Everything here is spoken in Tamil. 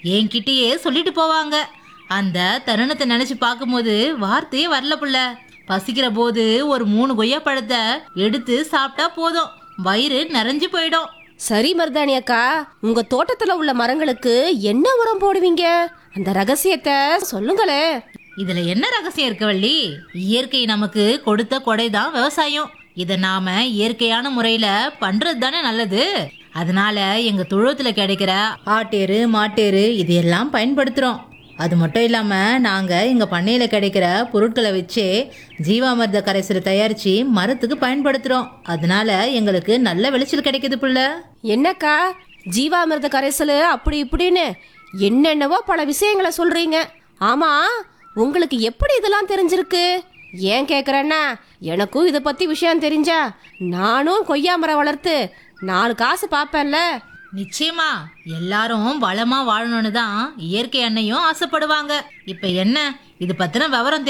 என்கிட்டயே சொல்லிட்டு போவாங்க அந்த தருணத்தை நினைச்சு பார்க்கும்போது வார்த்தையே வரல புள்ள பசிக்கிற போது ஒரு மூணு கொய்யா பழத்தை எடுத்து சாப்பிட்டா போதும் வயிறு நிறைஞ்சு போயிடும் சரி மருதாணி அக்கா உங்க தோட்டத்துல உள்ள மரங்களுக்கு என்ன உரம் போடுவீங்க அந்த ரகசியத்தை சொல்லுங்களே இதுல என்ன ரகசியம் இருக்கு வள்ளி இயற்கை நமக்கு கொடுத்த கொடை தான் விவசாயம் இதை நாம இயற்கையான முறையில பண்றது தானே நல்லது அதனால எங்க தொழுவத்துல கிடைக்கிற ஆட்டேரு மாட்டேரு இது எல்லாம் பயன்படுத்துறோம் அது மட்டும் இல்லாம நாங்க எங்க பண்ணையில கிடைக்கிற பொருட்களை வச்சே ஜீவாமிர்த கரைசலை தயாரிச்சு மரத்துக்கு பயன்படுத்துறோம் அதனால எங்களுக்கு நல்ல விளைச்சல் கிடைக்குது புள்ள என்னக்கா ஜீவாமிர்த கரைசல் அப்படி இப்படின்னு என்னென்னவோ பல விஷயங்களை சொல்றீங்க ஆமா உங்களுக்கு எப்படி இதெல்லாம் தெரிஞ்சிருக்கு ஏன் கேக்குறேன்னா எனக்கும் இதை பத்தி விஷயம் தெரிஞ்சா நானும் கொய்யா மரம் வளர்த்து நாலு காசு பார்ப்பேன்ல நிச்சயமா எல்லாரும் வளமா வாழணும்னு தான் இயற்கை அன்னையும் ஆசைப்படுவாங்க இப்ப என்ன இது பத்தின விவரம்